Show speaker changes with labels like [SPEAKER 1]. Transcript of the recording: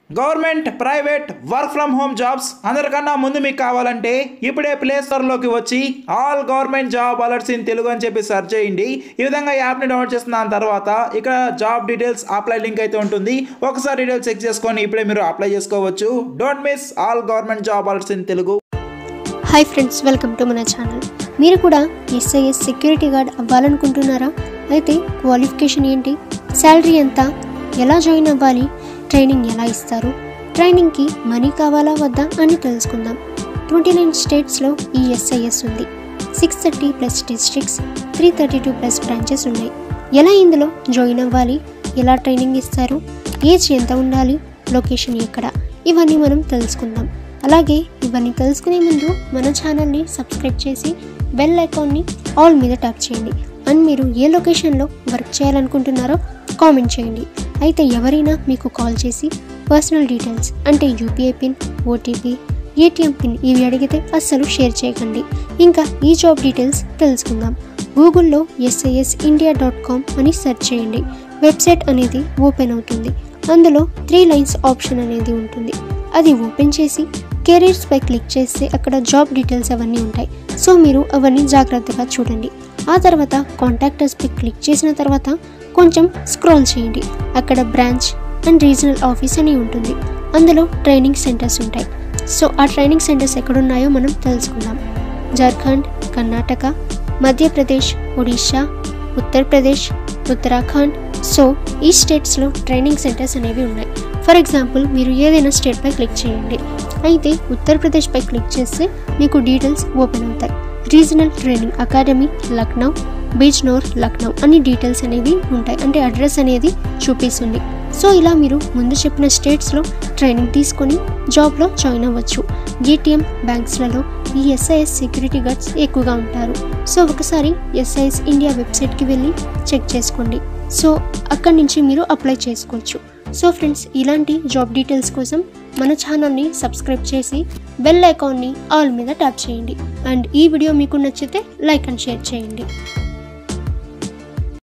[SPEAKER 1] government private work from home jobs అందరికన్నా ముందు మీకు కావాలంటే ఇప్పుడే ప్లే స్టోర్లోకి వచ్చి all government job alerts in Telugu అని చెప్పి సెర్చ్ చేయండి ఈ విధంగా యాప్ని డౌన్లోడ్ చేసిన తర్వాత ఇక్కడ జాబ్ డీటెయిల్స్ అప్లై లింక్ అయితే ఉంటుంది ఒకసారి డీటెయిల్స్ చెక్ చేసుకొని ఇప్పుడే మీరు అప్లై చేసుకోవచ్చు don't miss all government job alerts in Telugu
[SPEAKER 2] hi friends welcome to మన ఛానల్ మీరు కూడా ఎస్ఐఎస్ సెక్యూరిటీ గార్డ్ అవ్వాలనుకుంటున్నారా అయితే క్వాలిఫికేషన్ ఏంటి శాలరీ ఎంత ఎలా జాయిన్ అవ్వాలి ట్రైనింగ్ ఎలా ఇస్తారు ట్రైనింగ్కి మనీ కావాలా వద్దా అని తెలుసుకుందాం ట్వంటీ నైన్ స్టేట్స్లో ఈ ఎస్ఐఎస్ ఉంది six thirty plus districts three thirty two plus branches ఉన్నాయి ఎలా ఇందులో జాయిన్ అవ్వాలి ఎలా ట్రైనింగ్ ఇస్తారు ఏజ్ ఎంత ఉండాలి లొకేషన్ ఎక్కడ ఇవన్నీ మనం తెలుసుకుందాం అలాగే ఇవన్నీ తెలుసుకునే ముందు మన ఛానల్ని సబ్స్క్రైబ్ చేసి బెల్ ఐకాన్ని ఆల్ మీద ట్యాప్ చేయండి అండ్ మీరు ఏ లొకేషన్లో వర్క్ చేయాలనుకుంటున్నారో కామెంట్ చేయండి అయితే ఎవరైనా మీకు కాల్ చేసి పర్సనల్ డీటెయిల్స్ అంటే UPI PIN OTP ATM PIN ఇవి అడిగితే అస్సలు షేర్ చేయకండి ఇంకా ఈ జాబ్ డీటెయిల్స్ తెలుసుకుందాం గూగుల్లో ఎస్ఐఎస్ ఇండియా డాట్ కామ్ అని సెర్చ్ చేయండి వెబ్సైట్ అనేది ఓపెన్ అవుతుంది అందులో త్రీ లైన్స్ ఆప్షన్ అనేది ఉంటుంది అది ఓపెన్ చేసి కెరీర్స్ పై క్లిక్ చేస్తే అక్కడ జాబ్ డీటెయిల్స్ అవన్నీ ఉంటాయి సో మీరు అవన్నీ జాగ్రత్తగా చూడండి ఆ తర్వాత కాంటాక్టర్స్ పై క్లిక్ చేసిన తర్వాత కొంచెం స్క్రోల్ చేయండి అక్కడ బ్రాంచ్ అండ్ రీజనల్ ఆఫీస్ అని ఉంటుంది అందులో ట్రైనింగ్ సెంటర్స్ ఉంటాయి సో ఆ ట్రైనింగ్ సెంటర్స్ ఎక్కడున్నాయో మనం తెలుసుకుందాం జార్ఖండ్ కర్ణాటక మధ్యప్రదేశ్ ఒడిషా ఉత్తరప్రదేశ్ ఉత్తరాఖండ్ సో ఈ స్టేట్స్లో ట్రైనింగ్ సెంటర్స్ అనేవి ఉన్నాయి ఫర్ ఎగ్జాంపుల్ మీరు ఏదైనా స్టేట్పై క్లిక్ చేయండి అయితే ఉత్తరప్రదేశ్పై క్లిక్ చేస్తే మీకు డీటెయిల్స్ ఓపెన్ అవుతాయి regional training academy Lucknow Bijnor Lucknow అన్ని డీటెయిల్స్ అనేవి ఉంటాయి అంటే అడ్రస్ అనేది చూపిస్తుంది సో ఇలా మీరు ముందు చెప్పిన స్టేట్స్లో ట్రైనింగ్ తీసుకొని జాబ్లో జాయిన్ అవ్వచ్చు ఏటీఎం బ్యాంక్స్లలో ఈ ఎస్ఐఎస్ సెక్యూరిటీ గార్డ్స్ ఎక్కువగా ఉంటారు సో ఒకసారి ఎస్ఐఎస్ ఇండియా వెబ్సైట్కి వెళ్ళి చెక్ చేసుకోండి సో అక్కడి నుంచి మీరు అప్లై చేసుకోవచ్చు సో ఫ్రెండ్స్ ఇలాంటి జాబ్ డీటెయిల్స్ కోసం మన ఛానల్ని సబ్స్క్రైబ్ చేసి బెల్ ఐకాన్ని ఆల్ మీద ట్యాప్ చేయండి అండ్ ఈ వీడియో మీకు నచ్చితే లైక్ అండ్ షేర్ చేయండి